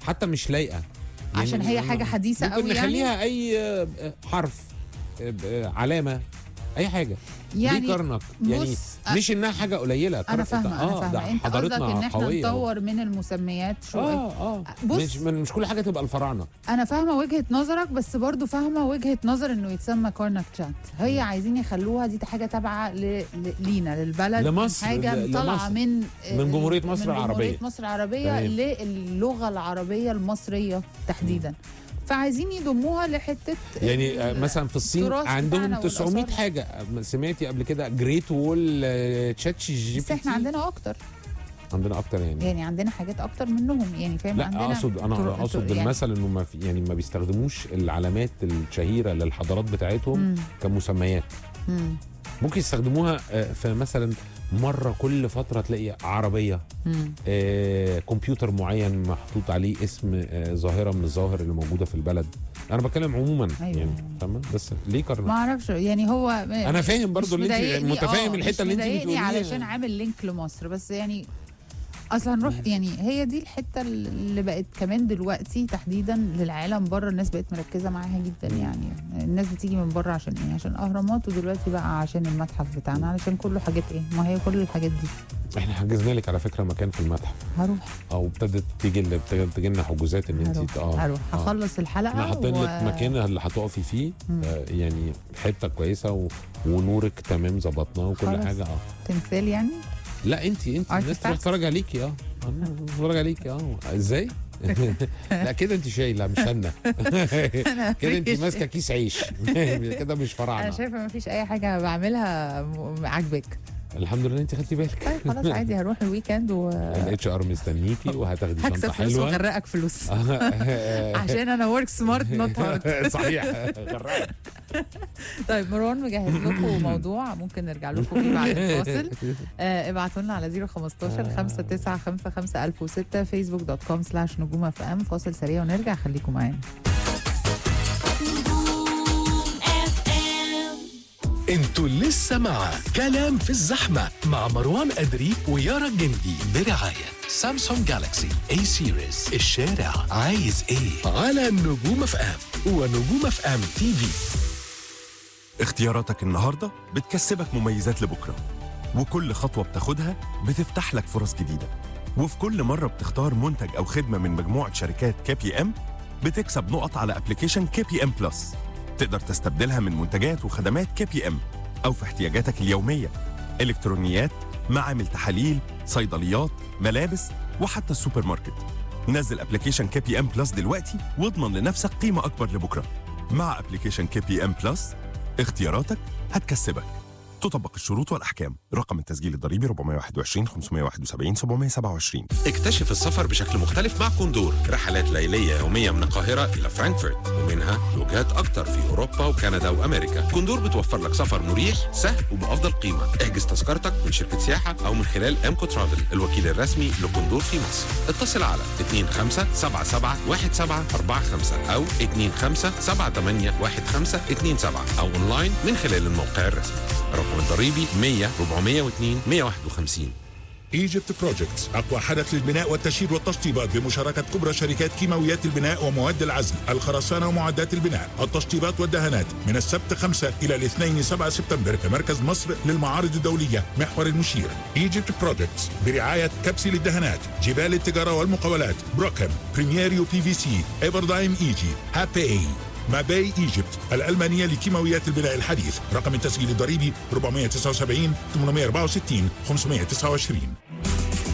حتى مش لايقه عشان هي حاجة حديثة ممكن قوي يعني؟ نخليها اي آه، آه، حرف آه، آه، علامه اي حاجه يعني ليه كرنك يعني بص، مش انها حاجه قليله انا كرنك فاهمه ده- انا آه، ده فاهمه انت قصدك حضارتنا ان احنا قوية. نطور من المسميات شويه اه اه بص- مش من- مش كل حاجه تبقى الفراعنه انا فاهمه وجهه نظرك بس برضو فاهمه وجهه نظر انه يتسمى كورنك تشات هي عايزين يخلوها دي حاجه تابعه ل... ل... لينا للبلد لمصر، حاجه ل- طالعه لمصر. من من جمهورية مصر من جمهورية العربية. مصر العربيه تمام. للغه العربيه المصريه تحديدا فعايزين يضموها لحته يعني آه، مثلا في الصين التراث عندهم بتاعنا 900 والآثار. حاجه سمعتي قبل كده جريت وول تشاتش جي بس بي احنا تي عندنا اكتر عندنا اكتر يعني يعني عندنا حاجات اكتر منهم يعني فاهم لا عندنا اقصد انا تر- اقصد يعني- المثل انه ما في يعني ما بيستخدموش العلامات الشهيره للحضارات بتاعتهم مم. كمسميات مم. ممكن يستخدموها آه، في مثلا مره كل فتره تلاقي عربيه مم. آه، كمبيوتر معين محطوط عليه اسم آه، ظاهره من الظواهر اللي موجوده في البلد انا بتكلم عموما أيوة. يعني فاهمه بس ليه ما كرنا اعرفش يعني هو انا فاهم برضو مش اللي انت مضايقني، متفاهم آه، الحته اللي انت مش مضايقني بتقوليها علشان عامل لينك لمصر بس يعني اصلا هنروح يعني هي دي الحته اللي بقت كمان دلوقتي تحديدا للعالم بره الناس بقت مركزه معاها جدا يعني الناس بتيجي من بره عشان ايه عشان اهرامات ودلوقتي بقى عشان المتحف بتاعنا علشان كله حاجات ايه ما هي كل الحاجات دي احنا حجزنا لك على فكره مكان في المتحف هروح او ابتدت تيجي ابتدت تيجي لنا حجوزات ان هروح انت اه هروح آه. هخلص الحلقه احنا حاطين و- لك مكان اللي هتقفي فيه مم. آه يعني حته كويسه و... ونورك تمام ظبطناه وكل خلاص. حاجه اه تمثال يعني لا انت انت الناس تروح Artifacts. تتفرج عليكي اه الناس تتفرج عليكي اه ازاي؟ لا كده انت شايله مش انا كده انت مفيش. ماسكه كيس عيش كده مش انا فراعنه شايفه ما فيش اي حاجه بعملها م- عاجباك الحمد لله انت خدتي بالك طيب خلاص عادي هروح الويكند و الاتش ار مستنيكي وهتاخدي هكسب شنطه فلوس حلوه واغرقك فلوس عشان انا ورك سمارت نوت هارد صحيح غرقك. طيب مروان مجهز لكم موضوع ممكن نرجع لكم فيه بعد الفاصل آه ابعتوا لنا على 015 5955 1006 فيسبوك دوت كوم سلاش نجوم اف ام فاصل سريع ونرجع خليكم معانا انتوا لسه مع كلام في الزحمة مع مروان أدري ويارا الجندي برعاية سامسونج جالاكسي اي سيريز الشارع عايز ايه على نجوم اف ام ونجوم اف ام تي في اختياراتك النهارده بتكسبك مميزات لبكره وكل خطوه بتاخدها بتفتح لك فرص جديده وفي كل مره بتختار منتج او خدمه من مجموعه شركات كي بي ام بتكسب نقط على ابلكيشن كي بي ام بلس تقدر تستبدلها من منتجات وخدمات كي بي ام او في احتياجاتك اليوميه الكترونيات معامل تحاليل صيدليات ملابس وحتى السوبر ماركت نزل ابلكيشن كي بي ام بلس دلوقتي واضمن لنفسك قيمه اكبر لبكره مع ابلكيشن كي بي ام بلس اختياراتك هتكسبك تطبق الشروط والأحكام رقم التسجيل الضريبي 421 571 727 اكتشف السفر بشكل مختلف مع كوندور رحلات ليلية يومية من القاهرة إلى فرانكفورت ومنها وجهات أكتر في أوروبا وكندا وأمريكا كوندور بتوفر لك سفر مريح سهل وبأفضل قيمة احجز تذكرتك من شركة سياحة أو من خلال أمكو ترافل الوكيل الرسمي لكوندور في مصر اتصل على 25771745 أو 25781527 أو أونلاين من خلال الموقع الرسمي الرقم الضريبي 100 402 151 ايجيبت بروجكتس اقوى حدث للبناء والتشييد والتشطيبات بمشاركه كبرى شركات كيماويات البناء ومواد العزل الخرسانه ومعدات البناء التشطيبات والدهانات من السبت 5 الى الاثنين 7 سبتمبر في مركز مصر للمعارض الدوليه محور المشير ايجيبت بروجكتس برعايه كبسي للدهانات جبال التجاره والمقاولات بروكم بريميريو بي في سي ايفردايم ايجي هابي ماباي ايجيبت الألمانية لكيماويات البناء الحديث رقم التسجيل الضريبي 479 864 529